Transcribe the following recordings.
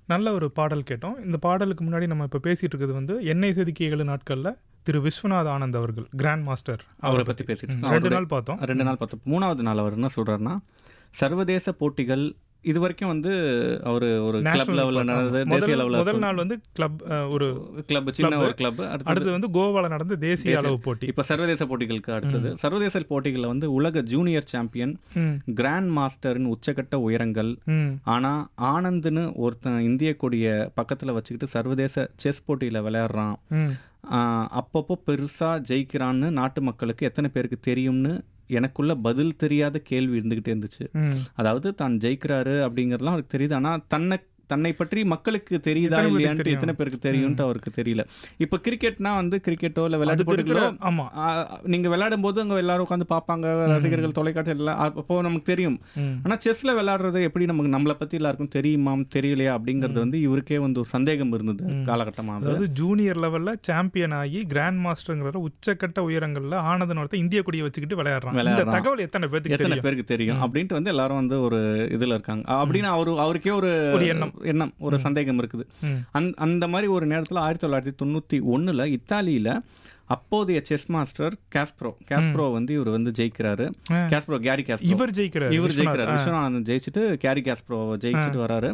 நல்ல ஒரு பாடல் கேட்டோம் இந்த பாடலுக்கு முன்னாடி நம்ம இப்போ பேசிட்டு இருக்கிறது வந்து எண்ணெய் செதுக்கிய ஏழு நாட்களில் திரு விஸ்வநாத் ஆனந்த் அவர்கள் கிராண்ட் மாஸ்டர் அவரை பற்றி பேசிட்டு ம், இருக்கோம். ரெண்டு அவருடைய- நாள் பார்த்தோம் ரெண்டு நாள் பார்த்தோம் மூணாவது நாள் அவர் என்ன சொல்றாருன்னா சர்வதேச போட்டிகள் இது வரைக்கும் வந்து அவர் ஒரு கிளப் National லெவலில் பார்த்தோம். நடந்தது முதல் தேசிய லெவலில் முதல் நாள் வந்து கிளப் ஒரு கிளப் சின்ன club. ஒரு கிளப் அடுத்தது அடுத்து வந்து கோவால நடந்த தேசிய அளவு போட்டி இப்போ சர்வதேச போட்டிகளுக்கு அடுத்தது சர்வதேச போட்டிகளில் வந்து உலக ஜூனியர் சாம்பியன் ம், கிராண்ட் மாஸ்டரின் உச்சக்கட்ட உயரங்கள் ம், ஆனா ஆனந்த்னு ஒருத்தன் இந்திய கொடிய பக்கத்துல வச்சுக்கிட்டு சர்வதேச செஸ் போட்டியில விளையாடுறான் ம், ஆஹ் அப்பப்போ பெருசா ஜெயிக்கிறான்னு நாட்டு மக்களுக்கு எத்தனை பேருக்கு தெரியும்னு எனக்குள்ள பதில் தெரியாத கேள்வி இருந்துகிட்டே இருந்துச்சு ம். அதாவது தான் ஜெயிக்கிறாரு அப்படிங்கறதுலாம் அவருக்கு தெரியுது ஆனா தன்னை தன்னை பற்றி மக்களுக்கு தெரியுதா எத்தனை பேருக்கு இல்லையான்ட்டு தெரியும்? எத்தனை பேருக்கு தெரியும்ட்டு அவருக்கு தெரியல இப்ப கிரிக்கெட்னா வந்து கிரிக்கெட்டோ இல்ல விளையாட்டு அதுக்கு இருக்கிற போட்டிகளோ ஆமா ஆஹ் நீங்க விளையாடும் போது அங்க எல்லாரும் உட்காந்து பார்ப்பாங்க ரசிகர்கள் தொலைக்காட்சி எல்லாம் அப்போ நமக்கு தெரியும் ம், ஆனா செஸ்ல விளையாடுறது எப்படி நமக்கு நம்மளை பத்தி எல்லாருக்கும் தெரியுமா தெரியலையா அப்படிங்கிறது வந்து இவருக்கே வந்து ஒரு சந்தேகம் இருந்தது காலகட்டமா அது. அதாவது ஜூனியர் லெவல்ல சாம்பியன் ஆகி கிராண்ட் மாஸ்டர்ங்கிற உச்சக்கட்ட உயரங்கள்ல ஆனந்தன் ஒருத்தன் இந்திய கொடியை வச்சுக்கிட்டு விளையாடுறான் இந்த விளையாடுறான். தகவல் எத்தனை பேருக்கு எத்தனை தெரியும் பேருக்கு தெரியும் அப்படின்ட்டு வந்து எல்லாரும் வந்து ஒரு இதுல இருக்காங்க அப்படின்னு அவரு அவருக்கே ஒரு ஒரு எண்ணம். எண்ணம் ஒரு சந்தேகம் இருக்குது ம், அந் அந்த மாதிரி ஒரு நேரத்துல ஆயிரத்தி தொள்ளாயிரத்தி தொண்ணூத்தி ஒண்ணுல இத்தாலியில அப்போதைய செஸ் மாஸ்டர் காஸ்ப்ரோ காஸ்ப்ரோ வந்து இவர் வந்து ஜெயிக்கிறாரு ஆ. காஸ்ப்ரோ கேரி காஸ்ப்ரோ இவர் ஜெயிக்கிறார் இவர் ஜெயிக்கிறாரு விஸ்வநாதன் ஜெயிச்சுட்டு கேரி காஸ்ப்ரோ ஜெயிச்சுட்டு வராரு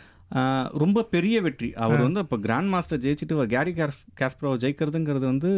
ஆஹ் ரொம்ப பெரிய வெற்றி அவர் வந்து இப்போ கிராண்ட் மாஸ்டர் ஜெயிச்சுட்டு அவர் கேரி காஸ் காஸ்ப்ரோ ஜெயிக்கிறதுங்கிறது வந்து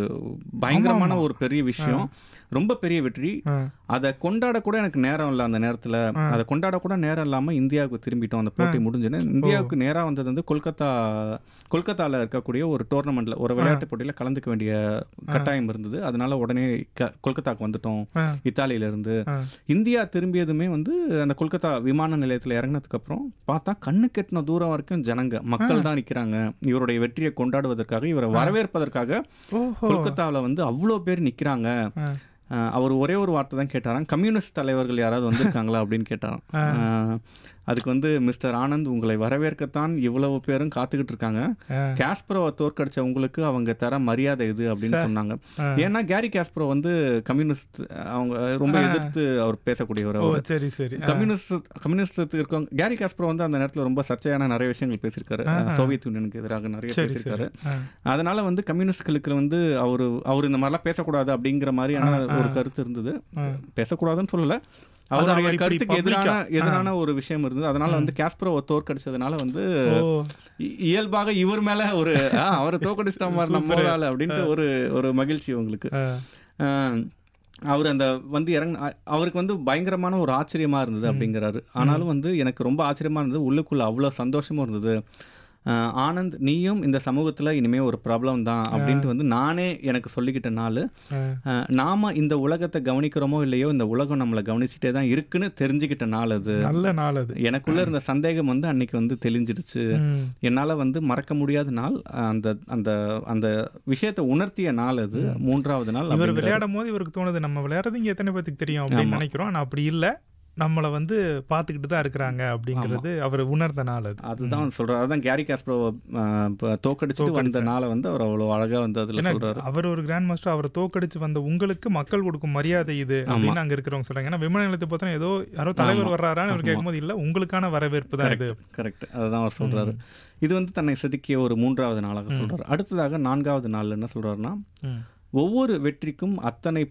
பயங்கரமான ஒரு பெரிய விஷயம் ரொம்ப பெரிய வெற்றி ஆ. அதை கொண்டாட கூட எனக்கு நேரம் இல்லை அந்த நேரத்துல அதை கொண்டாட கூட நேரம் இல்லாம இந்தியாவுக்கு திரும்பிட்டோம் அந்த போட்டி முடிஞ்சுன்னு இந்தியாவுக்கு நேரா வந்தது வந்து கொல்கத்தா கொல்கத்தால இருக்கக்கூடிய ஒரு டோர்னமெண்ட்ல ஒரு விளையாட்டு போட்டியில கலந்துக்க வேண்டிய கட்டாயம் இருந்தது அதனால உடனே க- கொல்கத்தாக்கு வந்துட்டோம் ஆ. இத்தாலியில இருந்து ஆ. இந்தியா திரும்பியதுமே வந்து அந்த கொல்கத்தா விமான நிலையத்துல இறங்கினதுக்கு அப்புறம் பார்த்தா கண்ணு கெட்டின தூரம் வரைக்கும் ஜனங்க மக்கள் தான் நிக்கிறாங்க இவருடைய வெற்றியை கொண்டாடுவதற்காக இவரை வரவேற்பதற்காக ஓஹோ கொல்கத்தாவுல வந்து அவ்வளோ பேர் நிக்கிறாங்க ஆ. அஹ் அவர் ஒரே ஒரு வார்த்தை தான் கேட்டாராம் கம்யூனிஸ்ட் தலைவர்கள் யாராவது வந்திருக்காங்களா அப்படின்னு கேட்டாராம் அஹ் அதுக்கு வந்து மிஸ்டர் ஆனந்த் உங்களை வரவேற்கத்தான் இவ்வளவு பேரும் காத்துக்கிட்டு இருக்காங்க ஆ. காஸ்ப்ரோவை தோற்கடிச்ச உங்களுக்கு அவங்க தர மரியாதை இது அப்படின்னு சொன்னாங்க ஆ. ஏன்னா கேரி காஸ்ப்ரோ வந்து கம்யூனிஸ்ட் அவங்க ரொம்ப எதிர்த்து அவர் பேசக்கூடியவர் ஓ அவர் சரி சரி ஆ. கம்யூனிஸ்ட் கம்யூனிஸ்ட் இருக்கவங்க கேரி காஸ்ப்ரோ வந்து அந்த நேரத்துல ரொம்ப சர்ச்சையான நிறைய விஷயங்கள் பேசியிருக்காரு சோவியத் யூனியனுக்கு எதிராக நிறைய சரி பேசியிருக்காரு சரி ஆ. அதனால வந்து கம்யூனிஸ்ட்களுக்கு வந்து அவரு அவர் இந்த மாதிரிலாம் பேசக்கூடாது அப்படிங்கிற மாதிரியான ஒரு கருத்து இருந்தது பேசக்கூடாதுன்னு சொல்லல அவருடைய அவர் இப்படி கருத்துக்கு எதிரான public-ஆ, எதிரான ஒரு விஷயம் இருந்தது அதனால வந்து காஸ்ப்ரோவை தோற்கடிச்சதுனால வந்து ஓ இ- இயல்பாக இவர் மேல ஒரு ஆ, அவரை தோற்கடிச்சிட்டோம் பாரு, நம்ம ஒரு ஆளு அப்படின்ட்டு ஒரு ஒரு மகிழ்ச்சி உங்களுக்கு ஆ. ஆஹ், அவர் அந்த வந்து இறங்க அ- அவருக்கு வந்து பயங்கரமான ஒரு ஆச்சரியமா இருந்தது அப்படிங்கிறாரு ஆனாலும் வந்து எனக்கு ரொம்ப ஆச்சரியமா இருந்தது உள்ளுக்குள்ள அவ்வளோ சந்தோஷமும் இருந்தது ஆஹ், ஆனந்த் நீயும் இந்த சமூகத்துல இனிமே ஒரு ப்ராப்ளம் தான் அப்படின்ட்டு வந்து நானே எனக்கு சொல்லிக்கிட்ட நாள் ஆ. ஆஹ், நாம இந்த உலகத்தை கவனிக்கிறோமோ இல்லையோ இந்த உலகம் நம்மளை கவனிச்சுட்டே தான் இருக்குன்னு தெரிஞ்சுக்கிட்ட நாள் அது நல்ல நாள் அது எனக்குள்ள இருந்த சந்தேகம் வந்து அன்னைக்கு வந்து தெளிஞ்சிடுச்சு ம். என்னால வந்து மறக்க முடியாத நாள் அந்த அந்த அந்த விஷயத்தை உணர்த்திய நாள் அது மூன்றாவது நாள் இவர் அப்படிங்கிற- விளையாடும் போது இவருக்கு தோணுது நம்ம விளையாடுறது இங்க எத்தனை பேத்துக்கு தெரியும் அப்படின்னு நினைக்கிறோம் ஆனா அப்படி இல்ல நம்மள வந்து பாத்துக்கிட்டு தான் இருக்கிறாங்க அப்படிங்கிறது அவர் உணர்ந்த நாள் அது அதுதான் சொல்றாரு அதுதான் கேரி காஸ்ப்ரோ தோக்கடிச்சுட்டு வந்த நாளை வந்து அவர் அவ்வளவு அழகா வந்து அதுல ஏன்னா சொல்றாரு அவர் ஒரு கிராண்ட் மாஸ்டர் அவரை தோக்கடிச்சு வந்த உங்களுக்கு மக்கள் கொடுக்கும் மரியாதை இது அப்படின்னு அங்க இருக்கிறவங்க சொல்றாங்க ஏன்னா விமான நிலையத்தை பார்த்தா ஏதோ யாரோ தலைவர் வர்றாரான்னு அவர் கேட்கும்போது இல்ல உங்களுக்கான வரவேற்பு தான் இது கரெக்ட் அதுதான் அவர் சொல்றாரு இது வந்து தன்னை செதுக்கிய ஒரு மூன்றாவது நாளாக சொல்றாரு அடுத்ததாக நான்காவது நாள் என்ன சொல்றாருன்னா ம். ஒவ்வொரு வெற்றிக்கும் அத்தனை